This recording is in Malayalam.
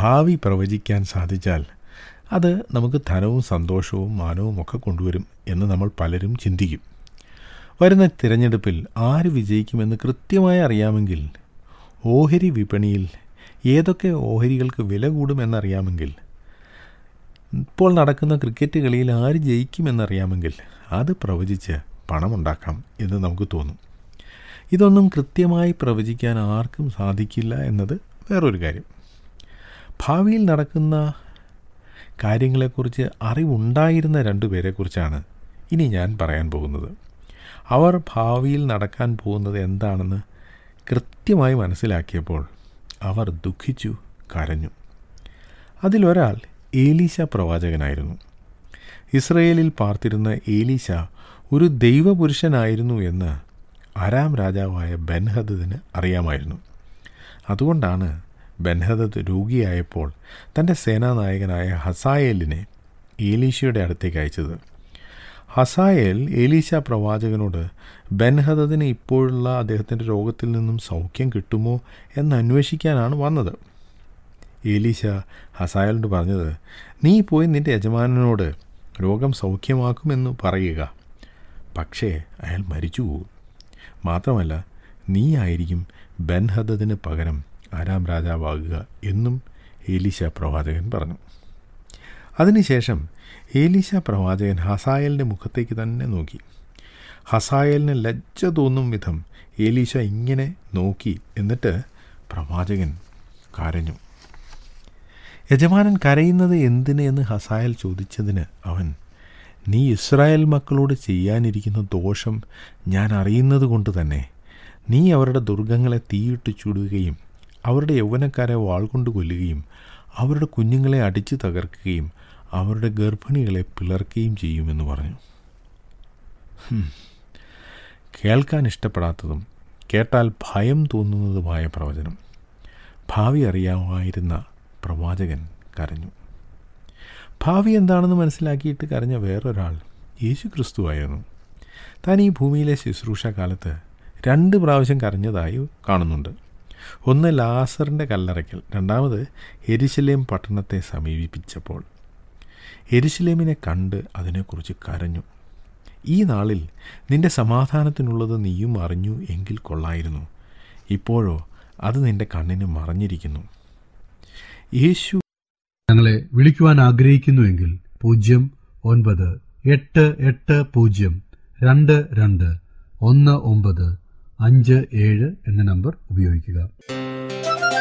ഭാവി പ്രവചിക്കാൻ സാധിച്ചാൽ അത് നമുക്ക് ധനവും സന്തോഷവും മാനവും ഒക്കെ കൊണ്ടുവരും എന്ന് നമ്മൾ പലരും ചിന്തിക്കും വരുന്ന തിരഞ്ഞെടുപ്പിൽ ആര് വിജയിക്കുമെന്ന് കൃത്യമായി അറിയാമെങ്കിൽ ഓഹരി വിപണിയിൽ ഏതൊക്കെ ഓഹരികൾക്ക് വില കൂടുമെന്നറിയാമെങ്കിൽ ഇപ്പോൾ നടക്കുന്ന ക്രിക്കറ്റ് കളിയിൽ ആര് ജയിക്കുമെന്നറിയാമെങ്കിൽ അത് പ്രവചിച്ച് പണമുണ്ടാക്കാം എന്ന് നമുക്ക് തോന്നും ഇതൊന്നും കൃത്യമായി പ്രവചിക്കാൻ ആർക്കും സാധിക്കില്ല എന്നത് വേറൊരു കാര്യം ഭാവിയിൽ നടക്കുന്ന കാര്യങ്ങളെക്കുറിച്ച് അറിവുണ്ടായിരുന്ന രണ്ടു പേരെക്കുറിച്ചാണ് ഇനി ഞാൻ പറയാൻ പോകുന്നത് അവർ ഭാവിയിൽ നടക്കാൻ പോകുന്നത് എന്താണെന്ന് കൃത്യമായി മനസ്സിലാക്കിയപ്പോൾ അവർ ദുഃഖിച്ചു കരഞ്ഞു അതിലൊരാൾ ഏലീശ പ്രവാചകനായിരുന്നു ഇസ്രയേലിൽ പാർത്തിരുന്ന ഏലീശ ഒരു ദൈവപുരുഷനായിരുന്നു എന്ന് അരാം രാജാവായ ബെൻഹദദിന് അറിയാമായിരുന്നു അതുകൊണ്ടാണ് ബെൻഹദദ് രോഗിയായപ്പോൾ തൻ്റെ സേനാനായകനായ ഹസായേലിനെ ഏലീശയുടെ അടുത്തേക്ക് അയച്ചത് ഹസായേൽ ഏലീശ പ്രവാചകനോട് ബെൻഹദദിന് ഇപ്പോഴുള്ള അദ്ദേഹത്തിൻ്റെ രോഗത്തിൽ നിന്നും സൗഖ്യം കിട്ടുമോ എന്ന് അന്വേഷിക്കാനാണ് വന്നത് ഏലീശ ഹസായലിനോട് പറഞ്ഞത് നീ പോയി നിൻ്റെ യജമാനനോട് രോഗം സൗഖ്യമാക്കുമെന്ന് പറയുക പക്ഷേ അയാൾ മരിച്ചു പോകും മാത്രമല്ല നീ ആയിരിക്കും ബെൻഹദദിന് പകരം ആരാം രാജാവാകുക എന്നും ഏലീശ പ്രവാചകൻ പറഞ്ഞു അതിനുശേഷം ഏലീശ പ്രവാചകൻ ഹസായലിൻ്റെ മുഖത്തേക്ക് തന്നെ നോക്കി ഹസായലിന് ലജ്ജ തോന്നും വിധം ഏലീശ ഇങ്ങനെ നോക്കി എന്നിട്ട് പ്രവാചകൻ കരഞ്ഞു യജമാനൻ കരയുന്നത് എന്തിന് എന്ന് ഹസായൽ ചോദിച്ചതിന് അവൻ നീ ഇസ്രായേൽ മക്കളോട് ചെയ്യാനിരിക്കുന്ന ദോഷം ഞാൻ അറിയുന്നത് കൊണ്ട് തന്നെ നീ അവരുടെ ദുർഗങ്ങളെ തീയിട്ട് ചുടുകയും അവരുടെ യൗവനക്കാരെ വാൾ കൊണ്ട് കൊല്ലുകയും അവരുടെ കുഞ്ഞുങ്ങളെ അടിച്ചു തകർക്കുകയും അവരുടെ ഗർഭിണികളെ പിളർക്കുകയും ചെയ്യുമെന്ന് പറഞ്ഞു കേൾക്കാൻ ഇഷ്ടപ്പെടാത്തതും കേട്ടാൽ ഭയം തോന്നുന്നതുമായ പ്രവചനം ഭാവി അറിയാമായിരുന്ന പ്രവാചകൻ കരഞ്ഞു ഭാവി എന്താണെന്ന് മനസ്സിലാക്കിയിട്ട് കരഞ്ഞ വേറൊരാൾ യേശു ക്രിസ്തുവായിരുന്നു താൻ ഈ ഭൂമിയിലെ ശുശ്രൂഷ കാലത്ത് രണ്ട് പ്രാവശ്യം കരഞ്ഞതായി കാണുന്നുണ്ട് ഒന്ന് ലാസറിൻ്റെ കല്ലറയ്ക്കൽ രണ്ടാമത് എരിശിലേം പട്ടണത്തെ സമീപിച്ചപ്പോൾ എരിശിലേമിനെ കണ്ട് അതിനെക്കുറിച്ച് കരഞ്ഞു ഈ നാളിൽ നിന്റെ സമാധാനത്തിനുള്ളത് നീയും അറിഞ്ഞു എങ്കിൽ കൊള്ളായിരുന്നു ഇപ്പോഴോ അത് നിന്റെ കണ്ണിന് മറഞ്ഞിരിക്കുന്നു യേശു ഞങ്ങളെ വിളിക്കുവാൻ ആഗ്രഹിക്കുന്നുവെങ്കിൽ പൂജ്യം ഒൻപത് എട്ട് എട്ട് പൂജ്യം രണ്ട് രണ്ട് ഒന്ന് ഒമ്പത് അഞ്ച് ഏഴ് എന്ന നമ്പർ ഉപയോഗിക്കുക